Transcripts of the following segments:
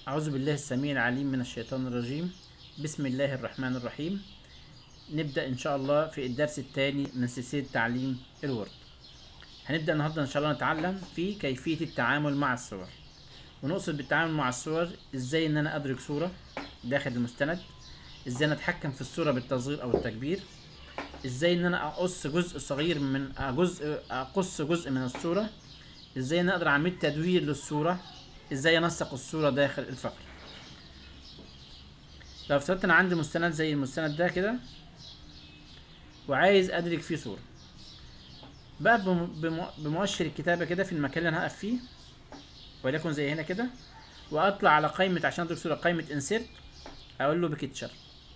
أعوذ بالله السميع العليم من الشيطان الرجيم بسم الله الرحمن الرحيم نبدأ إن شاء الله في الدرس الثاني من سلسلة تعليم الوورد هنبدأ النهاردة إن شاء الله نتعلم في كيفية التعامل مع الصور ونقصد بالتعامل مع الصور إزاي إن أنا أدرك صورة داخل المستند إزاي أنا أتحكم في الصورة بالتصغير أو التكبير إزاي إن أنا أقص جزء صغير من جزء أقص جزء من الصورة إزاي إن أنا أقدر أعمل تدوير للصورة ازاي انسق الصورة داخل الفقر لو افترضت انا عندي مستند زي المستند ده كده وعايز ادرك فيه صورة بقى بم- بم- بمؤشر الكتابة كده في المكان اللي انا هقف فيه وليكن زي هنا كده واطلع على قائمة عشان ادرك صورة قائمة انسيرت اقول له بكتشر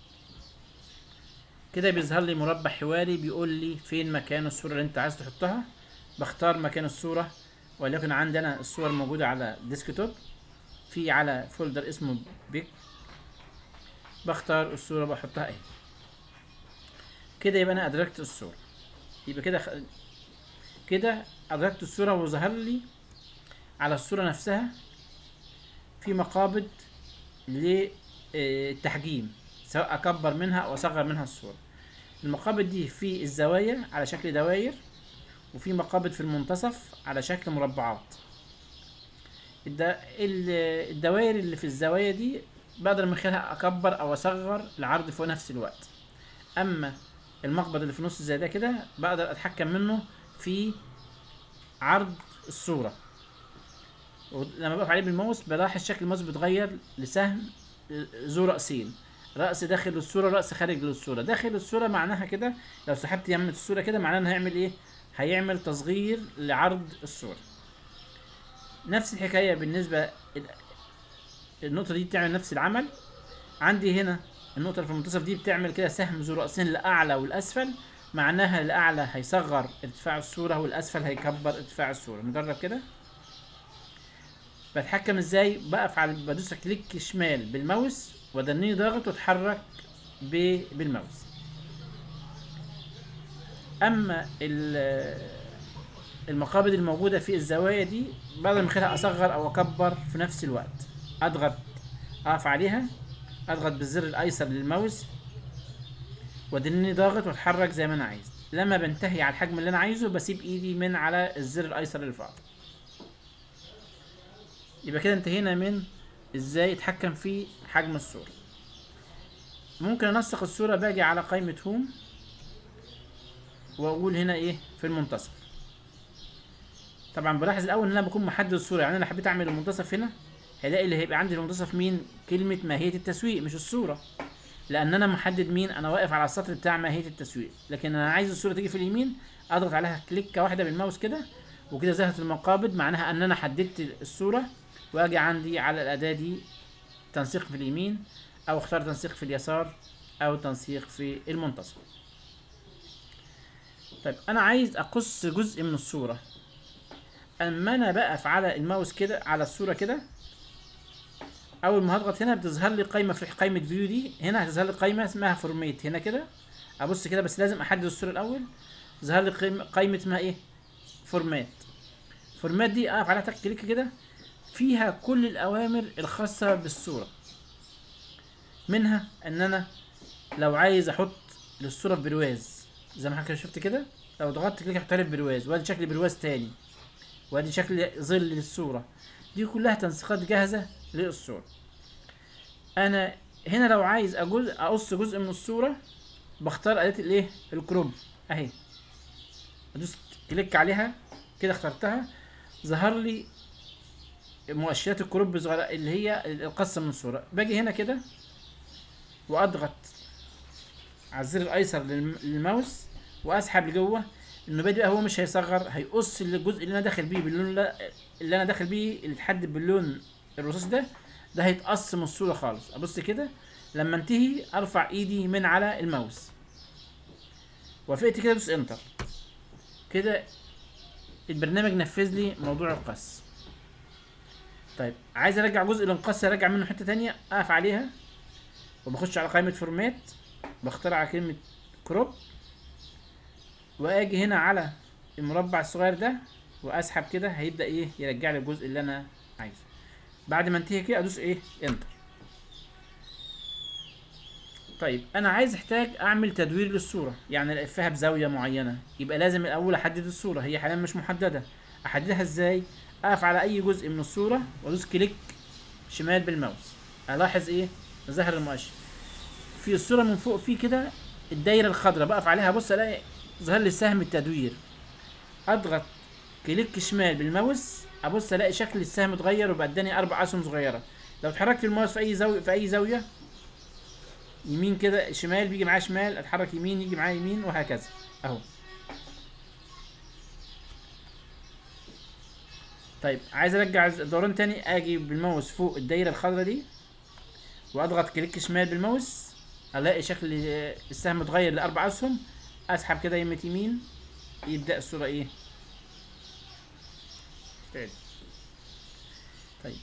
كده بيظهر لي مربع حواري بيقول لي فين مكان الصورة اللي انت عايز تحطها بختار مكان الصورة وليكن عندي انا الصور موجودة على ديسكتوب في على فولدر اسمه بيك بختار الصورة بحطها اهي كده يبقى انا ادركت الصورة يبقى كده خ... كده ادركت الصورة وظهر لي على الصورة نفسها في مقابض للتحجيم سواء اكبر منها او اصغر منها الصورة المقابض دي في الزوايا على شكل دوائر وفي مقابض في المنتصف على شكل مربعات الد... ال- الدوائر اللي في الزوايا دي بقدر من خلالها اكبر او اصغر العرض في نفس الوقت اما المقبض اللي في النص زي ده كده بقدر اتحكم منه في عرض الصورة ولما بقف عليه بالماوس بلاحظ شكل الماوس بيتغير لسهم ذو رأسين رأس داخل الصورة رأس خارج للصورة داخل الصورة معناها كده لو سحبت يمة الصورة كده معناها انه هيعمل ايه هيعمل تصغير لعرض الصورة نفس الحكاية بالنسبة ال- النقطة دي بتعمل نفس العمل عندي هنا النقطة اللي في المنتصف دي بتعمل كده سهم ذو رأسين لأعلى والأسفل معناها الأعلى هيصغر ارتفاع الصورة والأسفل هيكبر ارتفاع الصورة نجرب كده بتحكم ازاي بقف على بدوس كليك شمال بالماوس ودني ضاغط واتحرك ب- بالماوس اما ال- المقابض الموجوده في الزوايا دي بقدر من خلالها اصغر او اكبر في نفس الوقت اضغط اقف عليها اضغط بالزر الايسر للماوس وادني ضاغط واتحرك زي ما انا عايز لما بنتهي على الحجم اللي انا عايزه بسيب ايدي من على الزر الايسر اللي فوق يبقى كده انتهينا من ازاي اتحكم في حجم الصوره ممكن انسق الصوره باجي على قائمه هوم واقول هنا ايه في المنتصف طبعا بلاحظ الاول ان انا بكون محدد الصوره يعني انا حبيت اعمل المنتصف هنا هلاقي اللي هيبقى عندي في المنتصف مين كلمه ماهيه التسويق مش الصوره لان انا محدد مين انا واقف على السطر بتاع ماهيه التسويق لكن انا عايز الصوره تيجي في اليمين اضغط عليها كليكه واحده بالماوس كده وكده ظهرت المقابض معناها ان انا حددت الصوره واجي عندي على الاداه دي تنسيق في اليمين او اختار تنسيق في اليسار او تنسيق في المنتصف طيب انا عايز اقص جزء من الصورة اما انا بقف على الماوس كده على الصورة كده اول ما هضغط هنا بتظهر لي قائمة في قائمة فيو دي هنا هتظهر لي قائمة اسمها فورميت هنا كده ابص كده بس لازم احدد الصورة الاول ظهر لي قائمة قائمة اسمها ايه فورمات فورمات دي اقف عليها تك كليك كده فيها كل الاوامر الخاصة بالصورة منها ان انا لو عايز احط للصورة في برواز زي ما حضرتك شفت كده لو ضغطت كليك هحطها لي في برواز وادي شكل برواز تاني وادي شكل ظل للصورة دي كلها تنسيقات جاهزة للصورة انا هنا لو عايز أجز... اقص جزء من الصورة بختار اداة الايه الكروب اهي ادوس كليك عليها كده اخترتها ظهر لي مؤشرات الكروب صغيرة اللي هي القصة من الصورة باجي هنا كده واضغط على الزر الايسر للم- للماوس واسحب لجوه النوبه دي هو مش هيصغر هيقص الجزء اللي انا داخل بيه باللون لا- اللي انا داخل بيه اللي اتحدد باللون الرصاصي ده ده هيتقص من الصوره خالص ابص كده لما انتهي ارفع ايدي من على الماوس وافقت كده ادوس انتر كده البرنامج نفذ لي موضوع القص طيب عايز ارجع جزء الانقاص ارجع منه حته تانية اقف عليها وبخش على قائمه فورمات بختار على كلمة كروب واجي هنا على المربع الصغير ده واسحب كده هيبدأ ايه يرجع لي الجزء اللي انا عايزه بعد ما انتهي كده ادوس ايه انتر طيب انا عايز احتاج اعمل تدوير للصوره يعني الفها بزاويه معينه يبقى لازم الاول احدد الصوره هي حاليا مش محدده احددها ازاي اقف على اي جزء من الصوره وادوس كليك شمال بالماوس الاحظ ايه ظهر المؤشر في الصوره من فوق في كده الدايره الخضراء بقف عليها بص الاقي ظهر لي سهم التدوير اضغط كليك شمال بالماوس ابص الاقي شكل السهم اتغير وبقى اداني اربع اسهم صغيره لو اتحركت الماوس في اي زاويه في اي زاويه يمين كده شمال بيجي معاه شمال اتحرك يمين يجي معاه يمين وهكذا اهو طيب عايز ارجع الدوران تاني اجي بالماوس فوق الدايره الخضراء دي واضغط كليك شمال بالماوس الاقي شكل السهم اتغير لاربع اسهم اسحب كده يمة يمين يبدا الصوره ايه تتعدل طيب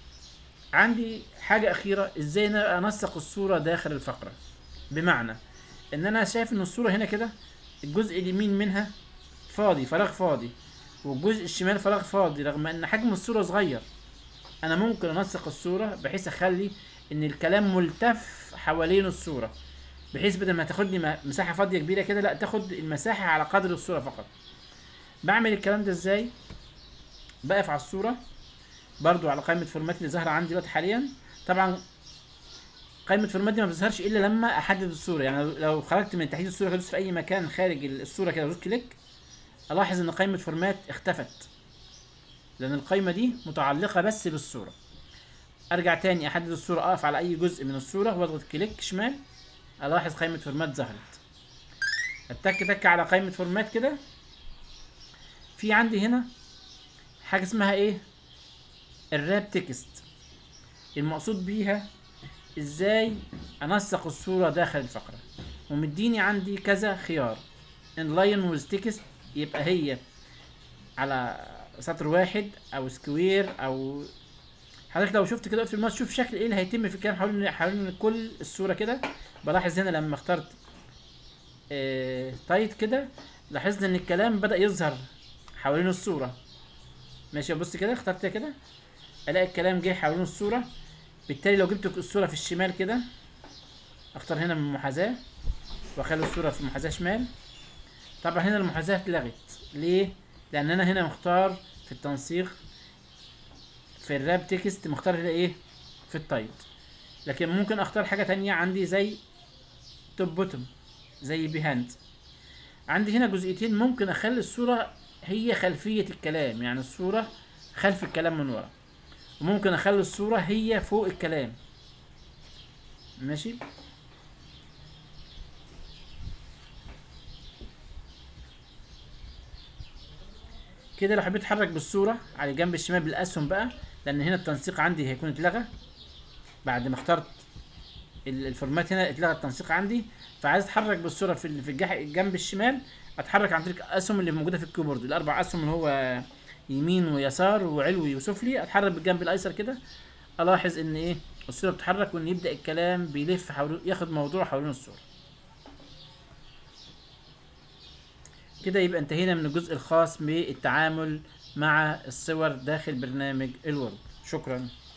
عندي حاجة أخيرة إزاي أنا أنسق الصورة داخل الفقرة بمعنى إن أنا شايف إن الصورة هنا كده الجزء اليمين منها فاضي فراغ فاضي والجزء الشمال فراغ فاضي رغم إن حجم الصورة صغير أنا ممكن أنسق الصورة بحيث أخلي إن الكلام ملتف حوالين الصورة بحيث بدل ما تاخدني م- مساحة فاضية كبيرة كده لا تاخد المساحة على قدر الصورة فقط بعمل الكلام ده إزاي بقف على الصورة برضو على قائمة فورمات اللي ظاهرة عندي دلوقتي حاليا طبعا قائمة فورمات دي ما بتظهرش إلا لما أحدد الصورة يعني لو- لو خرجت من تحديد الصورة كده في أي مكان خارج الصورة كده ودوس كليك ألاحظ إن قائمة فورمات اختفت لأن القائمة دي متعلقة بس بالصورة أرجع تاني أحدد الصورة أقف على أي جزء من الصورة وأضغط كليك شمال ألاحظ قائمة فورمات ظهرت أتك تك على قائمة فورمات كده في عندي هنا حاجة اسمها إيه الراب تكست المقصود بيها ازاي انسق الصورة داخل الفقرة ومديني عندي كذا خيار انلاين ويز تكست يبقى هي على سطر واحد او سكوير او حضرتك لو شفت كده في الماوس شوف شكل ايه اللي هيتم في الكلام حوالين حوالين كل الصورة كده بلاحظ هنا لما اخترت اه تايت كده لاحظت ان الكلام بدأ يظهر حوالين الصورة ماشي بص كده اخترت كده الاقي الكلام جه حوالين الصورة بالتالي لو جبت الصورة في الشمال كده اختار هنا من المحاذاة واخلي الصورة في المحاذاة شمال طبعا هنا المحاذاة اتلغت ليه؟ لان انا هنا مختار في التنسيق في الراب تكست مختار هنا ايه؟ في التايت لكن ممكن اختار حاجة تانية عندي زي توب بوتوم زي بيهاند عندي هنا جزئيتين ممكن اخلي الصورة هي خلفية الكلام يعني الصورة خلف الكلام من ورا وممكن اخلي الصورة هي فوق الكلام ماشي كده لو حبيت اتحرك بالصورة على الجنب الشمال بالاسهم بقى لان هنا التنسيق عندي هيكون اتلغى بعد ما اخترت ال- الفورمات هنا اتلغى التنسيق عندي فعايز اتحرك بالصورة في ال- في الجح- الجنب الشمال اتحرك عن طريق الاسهم اللي موجودة في الكيبورد الاربع اسهم اللي هو يمين ويسار وعلوي وسفلي اتحرك بالجنب الايسر كده الاحظ ان ايه الصورة بتتحرك وان يبدأ الكلام بيلف حول ياخد موضوع حوالين الصورة كده يبقى انتهينا من الجزء الخاص بالتعامل مع الصور داخل برنامج الوورد شكرا